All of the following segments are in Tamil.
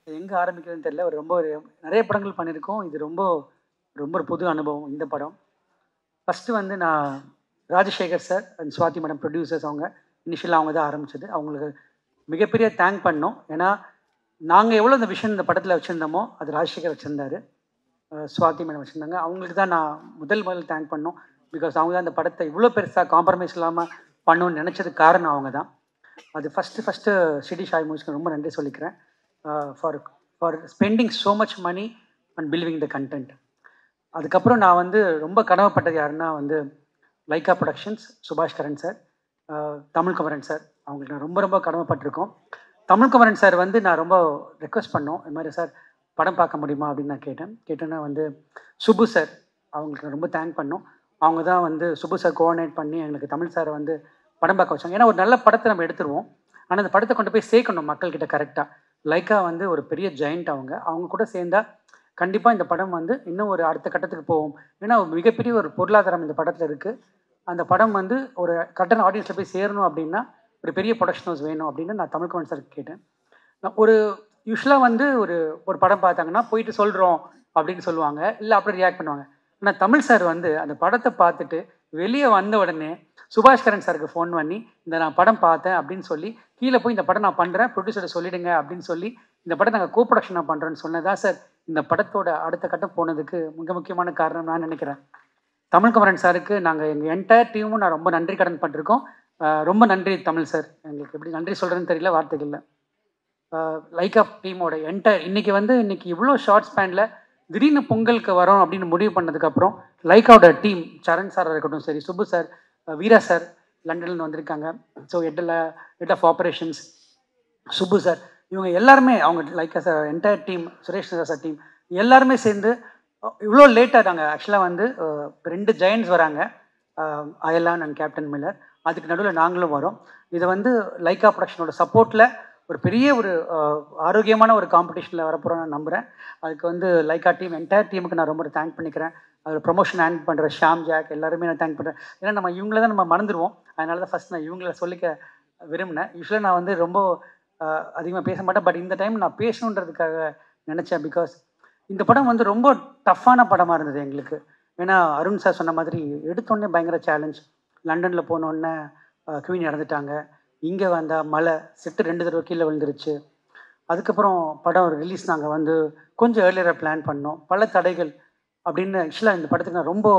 எங்கே ஆரம்பிக்கிறதுன்னு தெரியல ஒரு ரொம்ப ஒரு நிறைய படங்கள் பண்ணியிருக்கோம் இது ரொம்ப ரொம்ப ஒரு புது அனுபவம் இந்த படம் ஃபஸ்ட்டு வந்து நான் Rajasekar sir and Swathi madam producers அவங்க இனிஷியலாக அவங்க தான் ஆரம்பிச்சது அவங்களுக்கு மிகப்பெரிய தேங்க் பண்ணோம் ஏன்னா நாங்கள் எவ்வளோ இந்த விஷன் இந்த படத்தில் வச்சுருந்தோமோ அது ராஜசேகர் வச்சுருந்தாரு சுவாதி மேடம் வச்சுருந்தாங்க அவங்களுக்கு தான் நான் முதல் முதல் தேங்க் பண்ணோம் பிகாஸ் அவங்க தான் அந்த படத்தை இவ்வளோ பெருசாக காம்ப்ரமைஸ் இல்லாமல் பண்ணணும்னு நினச்சதுக்கு காரணம் அவங்க தான் அது ஃபஸ்ட்டு ஃபஸ்ட்டு சிடி ஷாய் மூவிஸ்க்கு ரொம்ப நன்றி சொல்லிக்கிறேன் for for spending so much money and believing the content அதுக்கப்புறம் நான் வந்து ரொம்ப கடமைப்பட்டது யாருன்னா வந்து Lyca productions Subaskaran sir Tamil Kumaran sir அவங்களுக்கு நான் ரொம்ப ரொம்ப கடமைப்பட்டிருக்கோம் தமிழ் குமரன் சார் வந்து நான் ரொம்ப ரெக்வஸ்ட் பண்ணோம் இது மாதிரி சார் படம் பார்க்க முடியுமா அப்படின்னு நான் கேட்டேன் கேட்டேன்னா வந்து சுபு சார் அவங்களுக்கு நான் ரொம்ப தேங்க் பண்ணோம் அவங்க தான் வந்து சுபு சார் கோஆர்டினேட் பண்ணி எங்களுக்கு தமிழ் சாரை வந்து படம் பார்க்க வச்சாங்க ஏன்னா ஒரு நல்ல படத்தை நம்ம எடுத்துருவோம் ஆனால் அந்த படத்தை கொண்டு போய் சேர்க்கணும் மக்கள்கிட்ட கரெக்டாக லைக்கா வந்து ஒரு பெரிய ஜெயிண்ட் அவங்க அவங்க கூட சேர்ந்தா கண்டிப்பாக இந்த படம் வந்து இன்னும் ஒரு அடுத்த கட்டத்துக்கு போகும் ஏன்னா ஒரு மிகப்பெரிய ஒரு பொருளாதாரம் இந்த படத்தில் இருக்குது அந்த படம் வந்து ஒரு கட்டண ஆடியன்ஸில் போய் சேரணும் அப்படின்னா ஒரு பெரிய ப்ரொடக்ஷன் ஹவுஸ் வேணும் அப்படின்னு நான் தமிழ் கவன் சார் கேட்டேன் நான் ஒரு யூஸ்வலாக வந்து ஒரு ஒரு படம் பார்த்தாங்கன்னா போயிட்டு சொல்கிறோம் அப்படின்னு சொல்லுவாங்க இல்லை அப்படி ரியாக்ட் பண்ணுவாங்க ஆனால் தமிழ் சார் வந்து அந்த படத்தை பார்த்துட்டு வெளியே வந்த உடனே சுபாஷ் கரன் சாருக்கு ஃபோன் பண்ணி இந்த நான் படம் பார்த்தேன் அப்படின்னு சொல்லி கீழே போய் இந்த படம் நான் பண்ணுறேன் ப்ரொடியூசரை சொல்லிடுங்க அப்படின்னு சொல்லி இந்த படம் நாங்கள் கோ ப்ரொடக்ஷனாக பண்ணுறேன்னு சொன்னதா சார் இந்த படத்தோட அடுத்த கட்டம் போனதுக்கு மிக முக்கியமான காரணம் நான் நினைக்கிறேன் தமிழ் குமரன் சாருக்கு நாங்கள் எங்கள் என்டையர் டீமும் நான் ரொம்ப நன்றி கடன் பட்டிருக்கோம் ரொம்ப நன்றி தமிழ் சார் எங்களுக்கு எப்படி நன்றி சொல்கிறேன்னு தெரியல வார்த்தைகள் இல்லை லைக் ஆஃப் டீமோட என்டையர் இன்றைக்கி வந்து இன்றைக்கி இவ்வளோ ஷார்ட் ஸ்பேனில் திடீர்னு பொங்கலுக்கு வரோம் அப்படின்னு முடிவு பண்ணதுக்கப்புறம் லைக்காவோட டீம் சரண் சார் இருக்கட்டும் சரி சுப்பு சார் வீரா சார் லண்டன்லேருந்து வந்திருக்காங்க ஸோ ஹெட்டில் head of operations Subbu sir இவங்க எல்லாருமே அவங்க like sir entire team Suresh sir team எல்லாருமே சேர்ந்து இவ்வளோ லேட்டாக நாங்கள் ஆக்சுவலாக வந்து ரெண்டு ஜெயண்ட்ஸ் வராங்க அயலான் அண்ட் கேப்டன் மில்லர் அதுக்கு நடுவில் நாங்களும் வரோம் இதை வந்து லைக்கா ப்ரொடக்ஷனோட சப்போர்ட்டில் ஒரு பெரிய ஒரு ஆரோக்கியமான ஒரு காம்படிஷனில் வரப்போகிறோம் நான் நம்புகிறேன் அதுக்கு வந்து லைக்கா டீம் என்டையர் டீமுக்கு நான் ரொம்ப தேங்க் பண்ணிக்கிறேன் அது ப்ரொமோஷன் ஹேண்ட் பண்ணுற ஷாம் ஜாக் எல்லாருமே நான் தேங்க் பண்ணுறேன் ஏன்னா நம்ம இவங்கள தான் நம்ம மறந்துடுவோம் அதனால தான் ஃபஸ்ட் நான் இவங்கள சொல்லிக்க விரும்பினேன் யூஸ்வலாக நான் வந்து ரொம்ப அதிகமாக பேச மாட்டேன் பட் இந்த டைம் நான் பேசணுன்றதுக்காக நினச்சேன் பிகாஸ் இந்த படம் வந்து ரொம்ப டஃப்பான படமாக இருந்தது எங்களுக்கு ஏன்னா அருண் சார் சொன்ன மாதிரி எடுத்தோடனே பயங்கர சேலஞ்ச் லண்டனில் போனோடனே குவீன் இறந்துட்டாங்க இங்கே வந்தால் மழை செட்டு ரெண்டு தடவை கீழே விழுந்துருச்சு அதுக்கப்புறம் படம் ரிலீஸ் நாங்கள் வந்து கொஞ்சம் ஏர்லியராக பிளான் பண்ணோம் பல தடைகள் அப்படின்னு ஆக்சுவலாக இந்த படத்துக்கு நான் ரொம்ப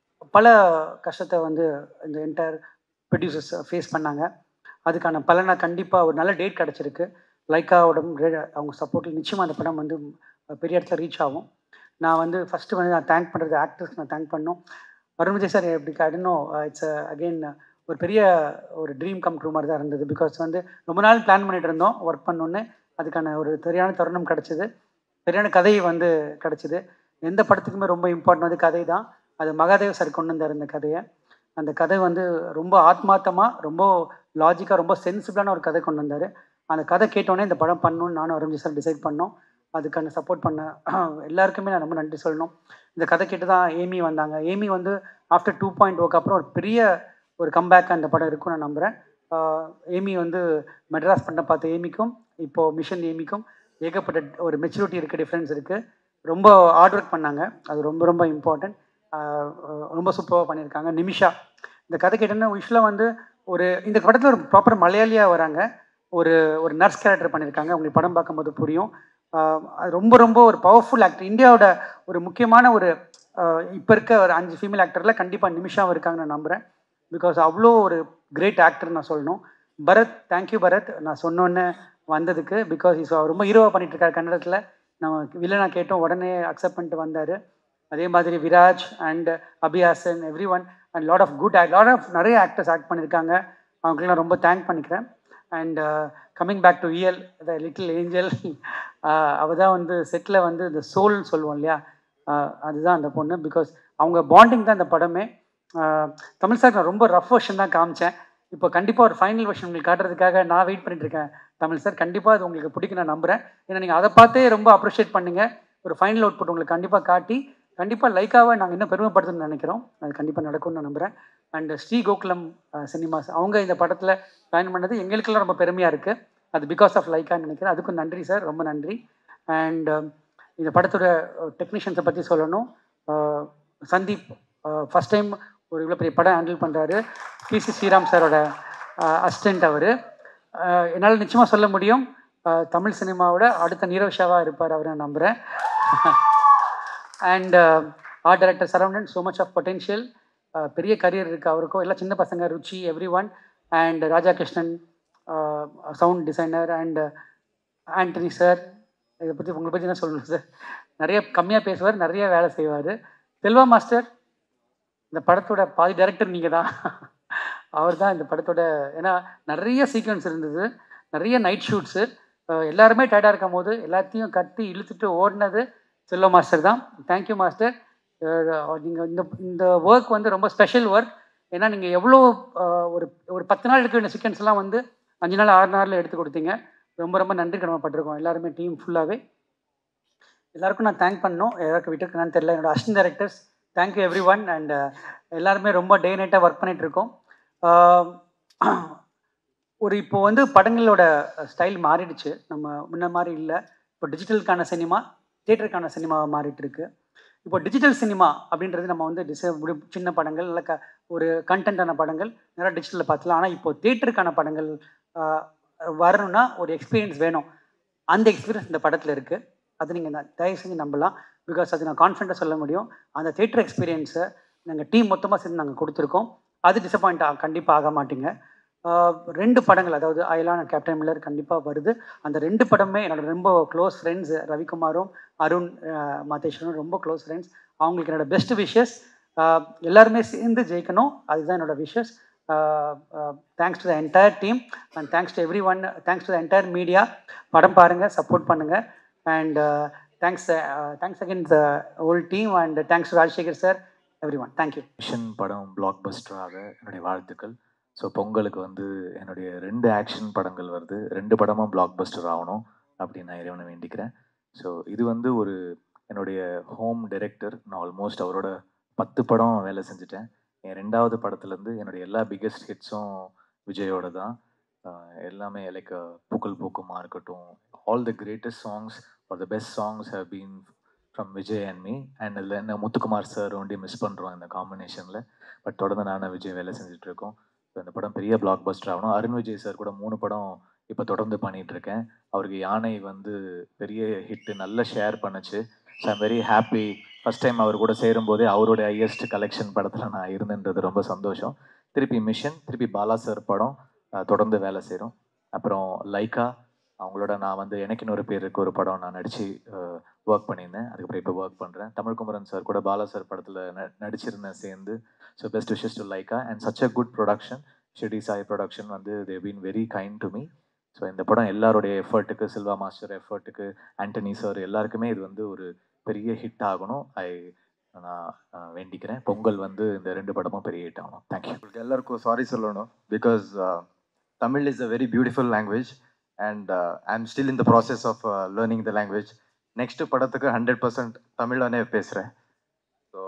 பல கஷ்டத்தை வந்து இந்த என்டையர் ப்ரொடியூசர்ஸ் ஃபேஸ் பண்ணாங்க அதுக்கான பலனை கண்டிப்பாக ஒரு நல்ல டேட் கிடச்சிருக்கு லைக்காவோட அவங்க சப்போர்ட்டில் நிச்சயமாக அந்த படம் வந்து பெரிய இடத்துல ரீச் ஆகும் நான் வந்து ஃபஸ்ட்டு வந்து நான் தேங்க் பண்ணுறது ஆக்டர்ஸ் நான் தேங்க் பண்ணோம் அருண் விஜய் சார் எப்படி காட்டணும் இட்ஸ் அகெயின் ஒரு பெரிய ஒரு ட்ரீம் கம் ட்ரூ மாதிரி தான் இருந்தது பிகாஸ் வந்து ரொம்ப நாள் பிளான் பண்ணிட்டு இருந்தோம் ஒர்க் பண்ணோன்னு அதுக்கான ஒரு சரியான தருணம் கிடச்சிது சரியான கதை வந்து கிடச்சிது எந்த படத்துக்குமே ரொம்ப இம்பார்ட்டன் வந்து கதை தான் அது மகாதேவ் சார் கொண்டு வந்தார் இந்த கதையை அந்த கதை வந்து ரொம்ப ஆத்மார்த்தமாக ரொம்ப லாஜிக்காக ரொம்ப சென்சிபிளான ஒரு கதை கொண்டு வந்தார் அந்த கதை கேட்டோடனே இந்த படம் பண்ணணும்னு நானும் அருண்ஜி சார் டிசைட் பண்ணோம் அதுக்கான சப்போர்ட் பண்ண எல்லாருக்குமே நான் ரொம்ப நன்றி சொல்லணும் இந்த கதை கேட்டு தான் ஏமி வந்தாங்க ஏமி வந்து ஆஃப்டர் டூ பாயிண்ட் ஓக்கு அப்புறம் ஒரு பெரிய ஒரு கம்பேக் அந்த படம் இருக்கும் நான் நம்புகிறேன் ஏமி வந்து மெட்ராஸ் பண்ண பார்த்த ஏமிக்கும் இப்போது மிஷன் ஏமிக்கும் ஏகப்பட்ட ஒரு மெச்சூரிட்டி இருக்குது டிஃப்ரென்ஸ் இருக்குது ரொம்ப ஹார்ட் ஒர்க் பண்ணாங்க அது ரொம்ப ரொம்ப இம்பார்ட்டன்ட் ரொம்ப சூப்பராக பண்ணியிருக்காங்க நிமிஷா இந்த கதை கேட்டோன்னா யூஸ்வலாக வந்து ஒரு இந்த படத்தில் ஒரு ப்ராப்பர் மலையாளியாக வராங்க ஒரு ஒரு நர்ஸ் கேரக்டர் பண்ணியிருக்காங்க உங்களுக்கு படம் பார்க்கும்போது புரியும் அது ரொம்ப ரொம்ப ஒரு பவர்ஃபுல் ஆக்டர் இந்தியாவோட ஒரு முக்கியமான ஒரு இப்போ இருக்க ஒரு அஞ்சு ஃபீமேல் ஆக்டரில் கண்டிப்பாக நிமிஷாவும் இருக்காங்க நான் நம்புகிறேன் பிகாஸ் அவ்வளோ ஒரு கிரேட் ஆக்டர் நான் சொல்லணும் பரத் தேங்க்யூ பரத் நான் சொன்னோன்னே வந்ததுக்கு பிகாஸ் இஸ் ரொம்ப ஹீரோவாக பண்ணிட்டு இருக்காரு கன்னடத்தில் நம்ம வில்லனா கேட்டோம் உடனே அக்செப்ட் பண்ணிட்டு வந்தார் அதே மாதிரி Viraj and Abhiyasan every one and lot of good act lot of நிறைய ஆக்டர்ஸ் ஆக்ட் பண்ணியிருக்காங்க அவங்களுக்குலாம் ரொம்ப தேங்க் பண்ணிக்கிறேன் அண்ட் கம்மிங் பேக் டு இயல் த லிட்டில் ஏஞ்சல் அவள் தான் வந்து செட்டில் வந்து இந்த சோல்னு சொல்லுவோம் இல்லையா அதுதான் அந்த பொண்ணு பிகாஸ் அவங்க பாண்டிங் தான் இந்த படமே தமிழ் சார் நான் ரொம்ப ரஃப் வெர்ஷன் தான் காமிச்சேன் இப்போ கண்டிப்பாக ஒரு ஃபைனல் வெர்ஷன் உங்களுக்கு காட்டுறதுக்காக நான் வெயிட் பண்ணிட்டு இருக்கேன் தமிழ் சார் கண்டிப்பாக அது உங்களுக்கு பிடிக்கும் நான் நம்புகிறேன் ஏன்னா நீங்கள் அதை பார்த்தே ரொம்ப அப்ரிஷியேட் பண்ணுங்கள் ஒரு ஃபைனல் அவுட்புட் உங்களுக்கு கண்டிப்பாக காட்டி கண்டிப்பாக லைக்காவை நாங்கள் இன்னும் பெருமைப்படுத்தணும்னு நினைக்கிறோம் அது கண்டிப்பாக நடக்கும்னு நான் நம்புகிறேன் அண்ட் ஸ்ரீ கோகுலம் சினிமாஸ் அவங்க இந்த படத்தில் ஜாயின் பண்ணது எங்களுக்கெல்லாம் ரொம்ப பெருமையாக இருக்குது அது பிகாஸ் ஆஃப் லைக்கான்னு நினைக்கிறேன் அதுக்கும் நன்றி சார் ரொம்ப நன்றி அண்ட் இந்த படத்தோட டெக்னீஷியன்ஸை பற்றி சொல்லணும் அஹ், சந்தீப் ஃபஸ்ட் டைம் ஒரு இவ்வளோ பெரிய படம் ஹேண்டில் பண்ணுறாரு பிசி ஸ்ரீராம் சாரோட அசிஸ்டண்ட் அவர் என்னால் நிச்சயமாக சொல்ல முடியும் அஹ், தமிழ் சினிமாவோட அடுத்த நீரவ்ஷாவாக இருப்பார் அவர் நான் நம்புகிறேன் and art director Saravanan so much of potential பெரிய கரியர் இருக்குது அவருக்கும் எல்லாம் சின்ன பசங்க Ruchi every one and Rajakrishnan sound designer and Antony sir இதை பற்றி உங்களை பற்றி என்ன சொல்லணும் சார் நிறைய கம்மியாக பேசுவார் நிறைய வேலை செய்வார் செல்வா மாஸ்டர் இந்த படத்தோட பாதி டைரக்டர் நீங்கள் தான் அவர் தான் இந்த படத்தோட ஏன்னா நிறைய சீக்வன்ஸ் இருந்தது நிறைய நைட் ஷூட்ஸு எல்லாருமே டயர்டாக இருக்கும் போது எல்லாத்தையும் கட்டி இழுத்துட்டு ஓடினது செல்வா மாஸ்டர் தான் தேங்க்யூ மாஸ்டர் நீங்கள் இந்த இந்த ஒர்க் வந்து ரொம்ப ஸ்பெஷல் ஒர்க் ஏன்னா நீங்கள் எவ்வளோ அஹ், ஒரு ஒரு பத்து நாள் எடுக்க வேண்டிய சீக்வன்ஸ்லாம் வந்து அஞ்சு நாள் ஆறு நாளில் எடுத்து கொடுத்தீங்க ரொம்ப ரொம்ப நன்றி கடமைப்பட்டிருக்கோம் எல்லாருமே டீம் ஃபுல்லாகவே எல்லாருக்கும் நான் தேங்க் பண்ணணும் யாருக்கு விட்டுருக்கேன்னு தெரியல என்னோட assistant directors thank you every one and எல்லாருமே ரொம்ப டே நைட்டாக ஒர்க் பண்ணிட்டு இருக்கோம் ஆஹ் ஒரு இப்போ வந்து படங்களோட ஸ்டைல் மாறிடுச்சு நம்ம முன்ன மாதிரி இல்லை இப்போ டிஜிட்டலுக்கான சினிமா தியேட்டருக்கான சினிமாவாக மாறிட்டு இருக்கு இப்போ டிஜிட்டல் சினிமா அப்படின்றது நம்ம வந்து டிச முடி- சின்ன படங்கள் இல்லை க ஒரு கண்டென்ட்டான படங்கள் நிறையா டிஜிட்டலில் பார்த்துலாம் ஆனால் இப்போ தியேட்டருக்கான படங்கள் ஆஹ் வரணும்னா ஒரு எக்ஸ்பீரியன்ஸ் வேணும் அந்த எக்ஸ்பீரியன்ஸ் இந்த படத்தில் இருக்குது அது நீங்கள் தயவு செஞ்சு நம்பலாம் பிகாஸ் அது நான் கான்ஃபிடண்ட்டாக சொல்ல முடியும் அந்த தேட்டர் எக்ஸ்பீரியன்ஸை நாங்கள் டீம் மொத்தமாக சேர்ந்து நாங்கள் கொடுத்துருக்கோம் அது டிசப்பாயிண்ட் ஆ கண்டிப்பாக ஆக மாட்டீங்க ஆஹ் ரெண்டு படங்கள் அதாவது அயலான கேப்டன் மில்லர் கண்டிப்பாக வருது அந்த ரெண்டு படமே என்னோட ரொம்ப க்ளோஸ் ஃப்ரெண்ட்ஸ் ரவிக்குமாரும் அருண் ஆஹ் மாதேஸ்வரனும் ரொம்ப க்ளோஸ் ஃப்ரெண்ட்ஸ் அவங்களுக்கு என்னோட பெஸ்ட் விஷஸ் எல்லாருமே சேர்ந்து ஜெயிக்கணும் அதுதான் என்னோட wishes thanks to the entire team and thanks to every one thanks to the entire media படம் பாருங்கள் சப்போர்ட் பண்ணுங்கள் and thanks thanks again the whole team and thanks to Rajasekar sir every one thank you action படம் பிளாக் பஸ்டராக என்னுடைய வாழ்த்துக்கள் ஸோ பொங்கலுக்கு வந்து என்னுடைய ரெண்டு ஆக்ஷன் படங்கள் வருது ரெண்டு படமும் பிளாக் பஸ்டர் ஆகணும் அப்படின்னு நான் இறைவனை வேண்டிக்கிறேன் ஸோ இது வந்து ஒரு என்னுடைய ஹோம் டைரக்டர் நான் ஆல்மோஸ்ட் அவரோட பத்து படம் வேலை செஞ்சுட்டேன் என் ரெண்டாவது படத்துலேருந்து என்னுடைய எல்லா பிக்கெஸ்ட் ஹிட்ஸும் விஜயோட தான் ஆஹ் எல்லாமே லைக் பூக்கள் பூக்குமா இருக்கட்டும் all the greatest songs are the best songs have been from Vijay and me and அதில் என்ன முத்துக்குமார் சார் ஒண்டி மிஸ் பண்ணுறோம் இந்த காம்பினேஷனில் பட் தொடர்ந்து நானும் விஜய் வேலை செஞ்சுட்டு இருக்கோம் ஸோ இந்த படம் பெரிய பிளாக் பஸ்டர் ஆகணும் அருண் விஜய் சார் கூட மூணு படம் இப்போ தொடர்ந்து பண்ணிட்டு இருக்கேன் அவருக்கு யானை வந்து பெரிய ஹிட்டு நல்ல ஷேர் பண்ணுச்சு so I'm very happy first time அவர் கூட சேரும்போதே அவருடைய ஹையஸ்ட் கலெக்ஷன் படத்தில் நான் இருந்தேன்றது ரொம்ப சந்தோஷம் திருப்பி மிஷன் திருப்பி பாலா சார் படம் அஹ், தொடர்ந்து வேலை செய்கிறோம் அப்புறம் லைக்கா அவங்களோட நான் வந்து எனக்கு இன்னொரு பேருக்கு ஒரு படம் நான் நடித்து ஒர்க் பண்ணியிருந்தேன் அதுக்கப்புறம் இப்போ ஒர்க் பண்ணுறேன் தமிழ்குமரன் சார் கூட பாலா சார் படத்தில் ந நடிச்சிருந்தேன் சேர்ந்து so best wishes to Lyca and such a good production Shirdi Sai production வந்து they been very kind to me so இந்த படம் எல்லாருடைய எஃபர்ட்டுக்கு சில்வா மாஸ்டர் எஃபர்ட்டுக்கு ஆண்டனி சார் எல்லாருக்குமே இது வந்து ஒரு பெரிய ஹிட் ஆகணும் ஐ நான் அஹ், வேண்டிக்கிறேன் பொங்கல் வந்து இந்த ரெண்டு படமும் பெரிய ஹிட் ஆகணும் தேங்க்யூ உங்களுக்கு எல்லாருக்கும் சாரி சொல்லணும் because Tamil is a very beautiful language and I am still in the process of learning the language next படத்துக்கு ஹண்ட்ரட் பர்சன்ட் தமிழ்லானே பேசுகிறேன் so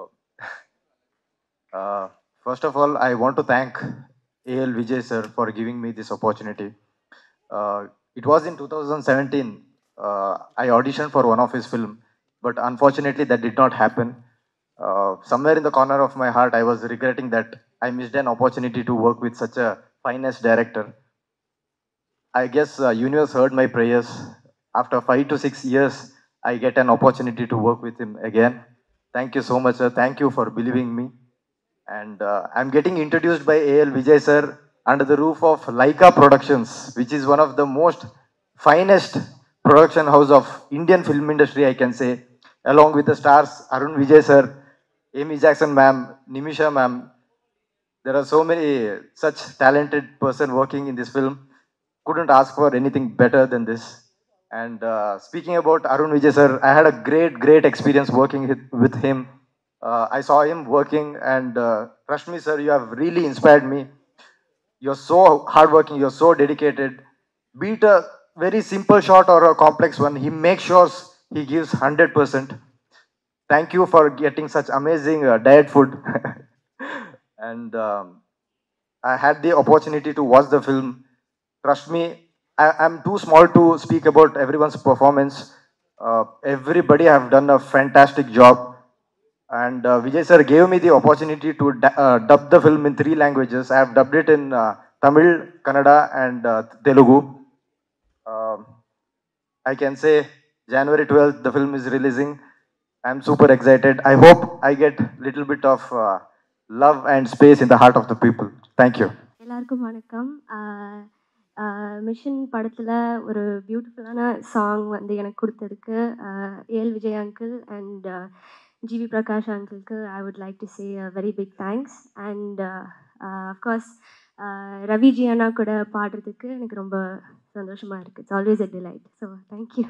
first of all I want to thank AL Vijay sir for giving me this opportunity. Uh, it was in 2017 uh, I auditioned for one of his film, but unfortunately that did not happen. Uh, somewhere in the corner of my heart, I was regretting that I missed an opportunity to work with such a finest director. I guess uh, universe heard my prayers. After five to six years, I get an opportunity to work with him again. Thank you so much, sir. Thank you for believing me. And uh, I'm getting introduced by AL Vijay sir under the roof of Laika Productions, which is one of the most finest production house of Indian film industry, I can say, along with the stars Arun Vijay sir, Amy Jackson ma'am, Nimisha ma'am. There are so many such talented person working in this film. Couldn't ask for anything better than this. And uh, speaking about Arun Vijay sir, I had a great, great experience working with, with him. Uh, I saw him working, and uh, trust me, sir, you have really inspired me. You're so hardworking, you're so dedicated. Be it a very simple shot or a complex one, he makes sure he gives 100%. Thank you for getting such amazing uh, diet food. and um, I had the opportunity to watch the film. Trust me, I, I'm too small to speak about everyone's performance. Uh, everybody have done a fantastic job. And uh, Vijay sir gave me the opportunity to du- uh, dub the film in three languages. I have dubbed it in uh, Tamil, Kannada, and uh, Telugu. Um I can say January 12th the film is releasing. I'm super excited. I hope I get little bit of uh, love and space in the heart of the people. Thank you. எல்லாருக்கும் வணக்கம் மிஷன் படத்தில் ஒரு பியூட்டிஃபுல்லான சாங் வந்து எனக்கு கொடுத்ததுக்கு AL Vijay uncle and GV Prakash அங்கிளுக்கு I would like to say very big thanks and of course Raviji அண்ணா கூட பாடுறதுக்கு எனக்கு ரொம்ப சந்தோஷமாக இருக்குது it's always a delight so thank you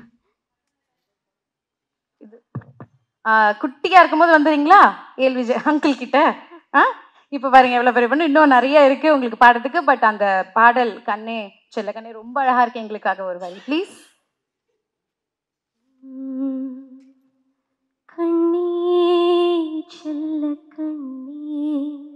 குட்டியாக இருக்கும்போது வந்துடுறீங்களா ஏல் விஜய் அங்கிள் கிட்ட ஆ இப்போ பாருங்க எவ்வளோ பெரிய பொண்ணு இன்னும் நிறைய இருக்குது உங்களுக்கு பாடுறதுக்கு பட் அந்த பாடல் கண்ணே செல்ல கண்ணே ரொம்ப அழகாக இருக்கு எங்களுக்காக ஒரு வரி ப்ளீஸ் கண்ணே செல்ல கண்ணே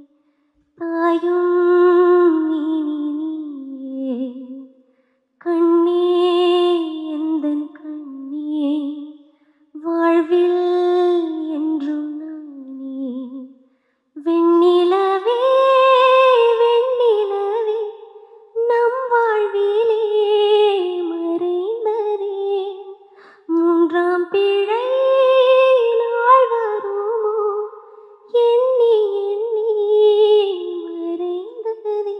தாயும் நீயே கண்ணே எந்தன் கண்ணே வாழ்வில் என்றும் நானே வெண்ணிலவே வெண்ணிலவே நம் வாழ்விலே மறைந்ததே மூன்றாம் பிழை நாள் வருமோ எண்ணி எண்ணி மறைந்ததே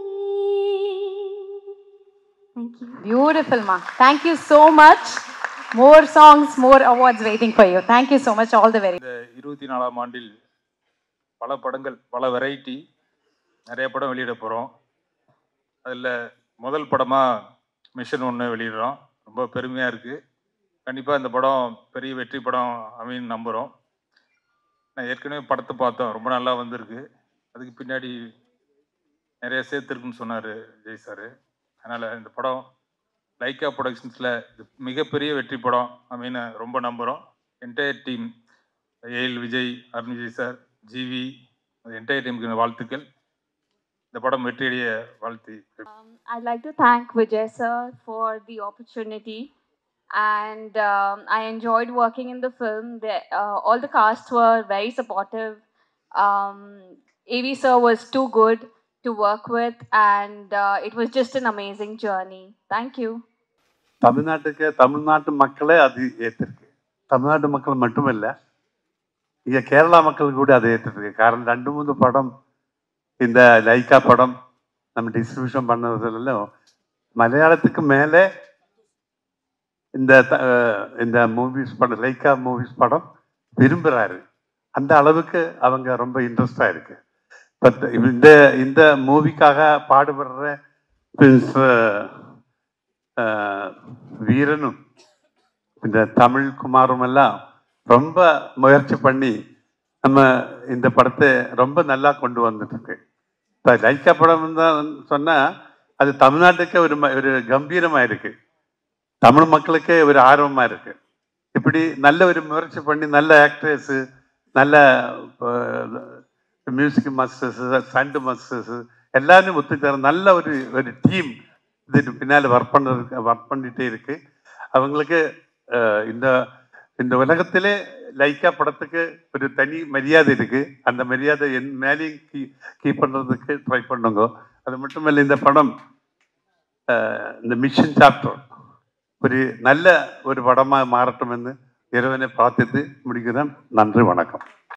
தேங்க்யூ பியூட்டிஃபுல்மா thank you so much more songs more awards waiting for you thank you so much all the very இந்த இருபத்தி நாலாம் ஆண்டில் பல படங்கள் பல வெரைட்டி நிறைய படம் வெளியிட போகிறோம் அதில் முதல் படமாக மிஷன் ஒன்று வெளியிடுறோம் ரொம்ப பெருமையாக இருக்குது கண்டிப்பாக இந்த படம் பெரிய வெற்றி படம் அமைன்னு நம்புகிறோம் நான் ஏற்கனவே படத்தை பார்த்தோம் ரொம்ப நல்லா வந்திருக்கு அதுக்கு பின்னாடி நிறைய சேர்த்துருக்குன்னு சொன்னார் ஜெய் சார் அதனால் இந்த படம் லைக்கா ப்ரொடக்ஷன்ஸில் இது மிகப்பெரிய வெற்றி படம் அப்படின்னு ரொம்ப நம்புகிறோம் entire team AL Vijay Arun Vijay sir GV entire டீமுக்கு வாழ்த்துக்கள் இந்த படம் வெற்றியடைய வாழ்த்து Um, I'd like to thank Vijay sir for the opportunity, and um, I enjoyed working in the film. The, uh, all the cast were very supportive. Um, AV sir was too good to work with, and uh, it was just an amazing journey. Thank you. தமிழ்நாட்டுக்கு தமிழ்நாட்டு மக்களே அது ஏற்றிருக்கு தமிழ்நாட்டு மக்கள் மட்டுமல்ல இங்கே கேரளா மக்கள் கூட அதை ஏற்றிருக்கு காரணம் ரெண்டு மூணு படம் இந்த லைக்கா படம் நம்ம டிஸ்ட்ரிபியூஷன் பண்ணதுலாம் மலையாளத்துக்கு மேலே இந்த த- அஹ் இந்த மூவிஸ் படம் லைக்கா மூவிஸ் படம் விரும்புகிறாரு அந்த அளவுக்கு அவங்க ரொம்ப இன்ட்ரெஸ்டாக இருக்கு பட் இந்த இந்த மூவிக்காக பாடுபடுற பிரின்ஸ் ஆஹ் வீரனும் இந்த தமிழ் குமாரும் எல்லாம் ரொம்ப முயற்சி பண்ணி நம்ம இந்த படத்தை ரொம்ப நல்லா கொண்டு வந்துட்டு இருக்கு இப்போ லைக்கா படம் தான் சொன்னால் அது தமிழ்நாட்டுக்கே ஒரு ம- ஒரு கம்பீரமாக இருக்கு தமிழ் மக்களுக்கே ஒரு ஆர்வமாக இருக்கு இப்படி நல்ல ஒரு முயற்சி பண்ணி நல்ல ஆக்ட்ரஸு நல்ல மியூசிக் மாஸ்டர்ஸ் சண்டு மாஸ்டர்ஸ் எல்லாரும் ஒத்துக்கிற நல்ல ஒரு ஒரு டீம் இதுக்கு பின்னால் ஒர்க் பண்ண ஒர்க் பண்ணிட்டே இருக்கு அவங்களுக்கு அஹ், இந்த இந்த உலகத்திலே லைக்கா படத்துக்கு ஒரு தனி மரியாதை இருக்கு அந்த மரியாதை என் மேலேயும் கீ கீப் பண்ணுறதுக்கு ட்ரை பண்ணுங்க அது மட்டும் இல்லை இந்த படம் அஹ், இந்த மிஷன் சாப்டர் ஒரு நல்ல ஒரு படமாக மாறட்டும் என்று இறைவனை பிரார்த்தித்து முடிக்கிறேன் நன்றி வணக்கம்